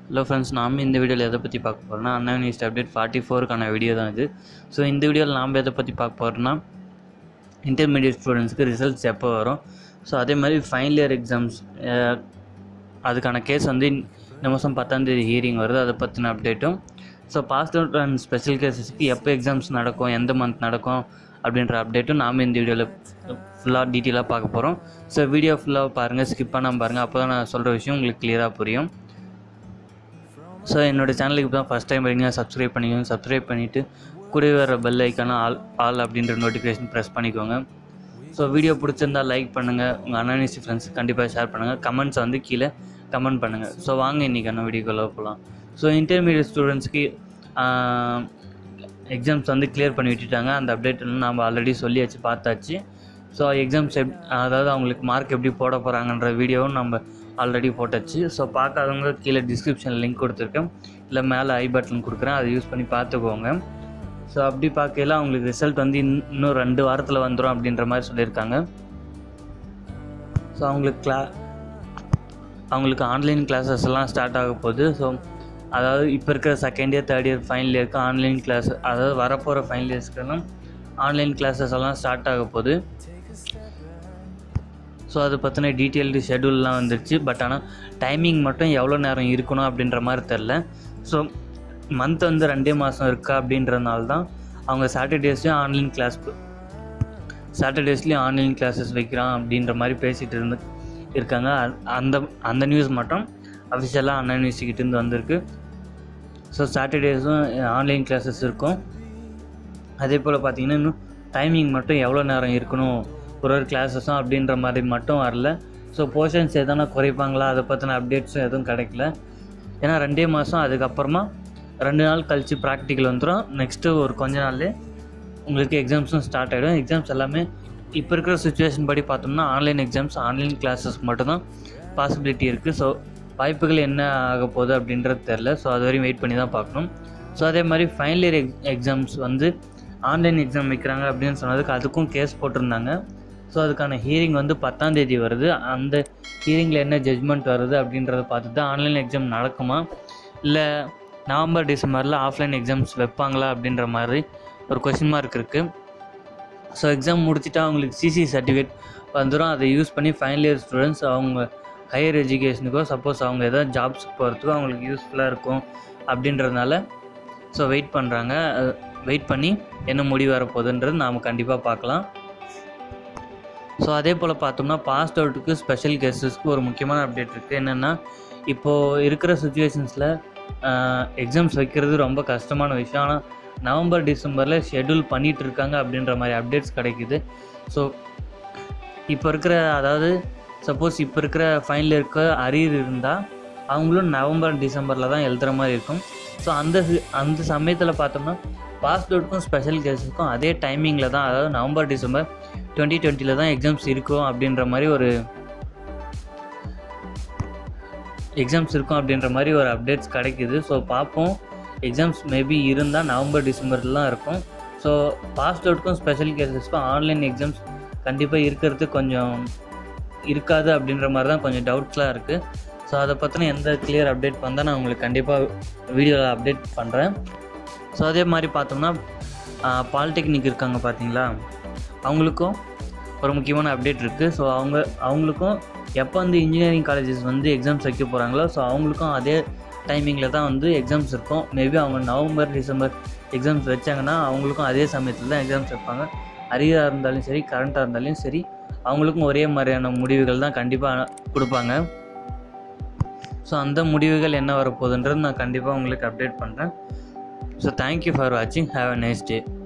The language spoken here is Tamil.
ஹலோ ஃப்ரெண்ட்ஸ் நாம் இந்த வீடியோவில் எதை பற்றி பார்க்க போகிறோம்னா அண்ணா யூனிவர்சிட்டி அப்டேட் ஃபார்ட்டி ஃபோருக்கான வீடியோ தான் இது ஸோ இந்த வீடியோவில் நாம் எதை பற்றி பார்க்க போகிறோம்னா இன்டர்மீடியட் ஸ்டூடெண்ட்ஸ்க்கு ரிசல்ட்ஸ் எப்போ வரும் ஸோ அதே மாதிரி ஃபைனல் இயர் எக்ஸாம்ஸ் அதுக்கான கேஸ் வந்து இந்த மாதம் பத்தாந்தேதி ஹியரிங் வருது அதை பற்றின அப்டேட்டும் so passed out and special கேசஸ்க்கு எப்போ எக்ஸாம்ஸ் நடக்கும் எந்த மந்த் நடக்கும் அப்படின்ற அப்டேட்டும் நாம் இந்த வீடியோவில் ஃபுல்லாக டீட்டெயிலாக பார்க்க போகிறோம் ஸோ வீடியோ ஃபுல்லாக பாருங்கள் ஸ்கிப் பண்ணாமல் பாருங்கள் அப்போ தான் நான் சொல்கிற விஷயம் உங்களுக்கு கிளியராக புரியும் ஸோ என்னோட சேனலுக்கு இப்போ தான் ஃபஸ்ட் டைம் வரீங்க சப்ஸ்கிரைப் பண்ணிக்கோங்க சப்ஸ்கிரைப் பண்ணிவிட்டு கூடவே வர பெல் ஐக்கான ஆல் ஆல் அப்படின்ற நோட்டிஃபிகேஷன் ப்ரெஸ் பண்ணிக்கோங்க ஸோ வீடியோ பிடிச்சிருந்தா லைக் பண்ணுங்கள் உங்கள் அனானிசி ஃப்ரெண்ட்ஸ் கண்டிப்பாக ஷேர் பண்ணுங்கள் கமெண்ட்ஸ் வந்து கீழே கமெண்ட் பண்ணுங்கள் ஸோ வாங்க இன்றைக்கான வீடியோக்குள்ளே போகலாம் ஸோ இன்டர்மீடியட் ஸ்டூடெண்ட்ஸ்க்கு எக்ஸாம்ஸ் வந்து கிளியர் பண்ணி விட்டுட்டாங்க அந்த அப்டேட் நம்ம ஆல்ரெடி சொல்லியாச்சு பார்த்தாச்சு ஸோ எக்ஸாம்ஸ் எப் அதாவது அவங்களுக்கு மார்க் எப்படி போட போகிறாங்கன்ற வீடியோவும் நம்ம ஆல்ரெடி போட்டாச்சு ஸோ பார்க்காதவங்க கீழே டிஸ்கிரிப்ஷனில் லிங்க் கொடுத்துருக்கேன் இல்லை மேலே ஐ பட்டன் கொடுக்குறேன் அதை யூஸ் பண்ணி பார்த்துக்கோங்க ஸோ அப்படி பார்க்கையில அவங்களுக்கு ரிசல்ட் வந்து இன்- இன்னும் ரெண்டு வாரத்தில் வந்துடும் அப்படின்ற மாதிரி சொல்லியிருக்காங்க ஸோ அவங்களுக்கு கிளா அவங்களுக்கு ஆன்லைன் கிளாஸஸ் எல்லாம் ஸ்டார்ட் ஆக போகுது ஸோ அதாவது இப்போ இருக்கிற second year third year final இயருக்கு ஆன்லைன் கிளாஸ் அதாவது வரப்போகிற ஃபைனல் இயர்ஸ்க்கெல்லாம் ஆன்லைன் கிளாஸஸ் எல்லாம் ஸ்டார்ட் ஆக போகுது ஸோ அதை பற்றின டீட்டெயில்டு ஷெடியூல்லாம் வந்துருச்சு பட் ஆனால் டைமிங் மட்டும் எவ்வளோ நேரம் இருக்கணும் அப்படின்ற மாதிரி தெரில ஸோ மந்த் வந்து ரெண்டே மாதம் இருக்கா அப்படின்றனால தான் அவங்க சாட்டர்டேஸ்லேயும் ஆன்லைன் கிளாஸ் சாட்டர்டேஸ்லேயும் ஆன்லைன் கிளாஸஸ் வைக்கிறான் அப்படின்ற மாதிரி பேசிகிட்டு இருந்து இருக்காங்க அ- அந்த அந்த நியூஸ் மட்டும் அஃபிஷியலாக அண்ணா யூனிவர்சிட்டிகிட்டேருந்து வந்திருக்கு ஸோ சாட்டர்டேஸும் ஆன்லைன் கிளாஸஸ் இருக்கும் அதே போல் பார்த்தீங்கன்னா இன்னும் டைமிங் மட்டும் எவ்வளோ நேரம் இருக்கணும் ஒரு ஒரு கிளாஸஸும் அப்படின்ற மாதிரி மட்டும் வரல ஸோ போர்ஷன்ஸ் எதனா குறைப்பாங்களா அதை பற்றின அப்டேட்ஸும் எதுவும் கிடைக்கல ஏன்னா ரெண்டே மாதம் அதுக்கப்புறமா ரெண்டு நாள் கழித்து ப்ராக்டிக்கல் வந்துடும் நெக்ஸ்ட்டு ஒரு கொஞ்ச நாள்லேயே உங்களுக்கு எக்ஸாம்ஸும் ஸ்டார்ட் ஆகிடும் எக்ஸாம்ஸ் எல்லாமே இப்போ இருக்கிற சுச்சுவேஷன் படி பார்த்தோம்னா ஆன்லைன் எக்ஸாம்ஸ் ஆன்லைன் கிளாஸஸ் மட்டும்தான் பாசிபிலிட்டி இருக்குது ஸோ வாய்ப்புகள் என்ன ஆக போகுது அப்படின்றது தெரில ஸோ அது வரையும் வெயிட் பண்ணி தான் பார்க்கணும் ஸோ அதே மாதிரி ஃபைனல் இயர் எக்ஸாம்ஸ் வந்து ஆன்லைன் எக்ஸாம் வைக்கிறாங்க அப்படின்னு சொன்னதுக்கு அதுக்கும் கேஸ் போட்டிருந்தாங்க ஸோ அதுக்கான ஹியரிங் வந்து பத்தாம் தேதி வருது அந்த ஹியரிங்கில் என்ன ஜட்ஜ்மெண்ட் வருது அப்படின்றத பார்த்து தான் ஆன்லைன் எக்ஸாம் நடக்குமா இல்லை நவம்பர் டிசம்பரில் ஆஃப்லைன் எக்ஸாம்ஸ் வைப்பாங்களா அப்படின்ற மாதிரி ஒரு கொஷின் மார்க் இருக்குது ஸோ எக்ஸாம் முடிச்சிட்டா அவங்களுக்கு சிசி சர்டிஃபிகேட் வந்துடும் அதை யூஸ் பண்ணி ஃபைனல் இயர் ஸ்டூடெண்ட்ஸ் அவங்க ஹையர் எஜுகேஷனுக்கோ சப்போஸ் அவங்க ஏதாவது ஜாப்ஸ்க்கு போகிறதுக்கோ அவங்களுக்கு யூஸ்ஃபுல்லாக இருக்கும் அப்படின்றதுனால ஸோ வெயிட் பண்ணுறாங்க வெயிட் பண்ணி என்ன முடிவு வரப்போகுதுன்றது நாம் கண்டிப்பாக பார்க்கலாம் ஸோ அதே போல் பார்த்தோம்னா பாஸ்ட் அவுட்டுக்கு ஸ்பெஷல் கேஸஸ்க்கு ஒரு முக்கியமான அப்டேட் இருக்குது என்னென்னா இப்போது இருக்கிற சுச்சுவேஷன்ஸில் எக்ஸாம்ஸ் வைக்கிறது ரொம்ப கஷ்டமான விஷயம் ஆனால் நவம்பர் டிசம்பரில் ஷெட்யூல் பண்ணிகிட்டு இருக்காங்க அப்படின்ற மாதிரி அப்டேட்ஸ் கிடைக்குது ஸோ இப்போ இருக்கிற அதாவது சப்போஸ் இப்போ இருக்கிற ஃபைனல் இருக்க அரியர் இருந்தால் அவங்களும் நவம்பர் டிசம்பரில் தான் எழுதுகிற மாதிரி இருக்கும் ஸோ அந்த சி- அந்த சமயத்தில் பார்த்தோம்னா பாஸ்ட் அவுட்டுக்கும் ஸ்பெஷல் கேஸுக்கும் அதே டைமிங்கில் தான் அதாவது நவம்பர் டிசம்பர் டுவெண்ட்டி டுவெண்ட்டியில் தான் எக்ஸாம்ஸ் இருக்கும் அப்படின்ற மாதிரி ஒரு எக்ஸாம்ஸ் இருக்கும் அப்படின்ற மாதிரி ஒரு அப்டேட்ஸ் கிடைக்குது ஸோ பார்ப்போம் எக்ஸாம்ஸ் மேபி இருந்தால் நவம்பர் டிசம்பரில் தான் இருக்கும் ஸோ பாஸ்ட் அவுட்டுக்கும் ஸ்பெஷல் கேசஸ்க்கும் ஆன்லைன் எக்ஸாம்ஸ் கண்டிப்பாக இருக்கிறது கொஞ்சம் இருக்காது அப்படின்ற மாதிரி தான் கொஞ்சம் டவுட்ஸ்லாம் இருக்குது ஸோ அதை பற்றின எந்த கிளியர் அப்டேட் வந்தால் நான் உங்களுக்கு கண்டிப்பாக வீடியோவில் அப்டேட் பண்ணுறேன் ஸோ அதே மாதிரி பார்த்தோம்னா பாலிடெக்னிக் இருக்காங்க பார்த்தீங்களா அவங்களுக்கும் ஒரு முக்கியமான அப்டேட் இருக்குது ஸோ அவங்க அவங்களுக்கும் எப்போ வந்து இன்ஜினியரிங் காலேஜஸ் வந்து எக்ஸாம்ஸ் வைக்க போகிறாங்களோ ஸோ அவங்களுக்கும் அதே டைமிங்கில் தான் வந்து எக்ஸாம்ஸ் இருக்கும் மேபி அவங்க நவம்பர் டிசம்பர் எக்ஸாம்ஸ் வச்சாங்கன்னா அவங்களுக்கும் அதே சமயத்தில் தான் எக்ஸாம்ஸ் வைப்பாங்க அரியராக இருந்தாலும் சரி கரண்ட்டாக இருந்தாலும் சரி அவங்களுக்கும் ஒரே மாதிரியான முடிவுகள் தான் கண்டிப்பாக கொடுப்பாங்க ஸோ அந்த முடிவுகள் என்ன வரப்போகுதுன்றது நான் கண்டிப்பாக உங்களுக்கு அப்டேட் பண்ணுறேன் ஸோ தேங்க்யூ ஃபார் வாட்சிங் ஹாவ் அ நைஸ் டே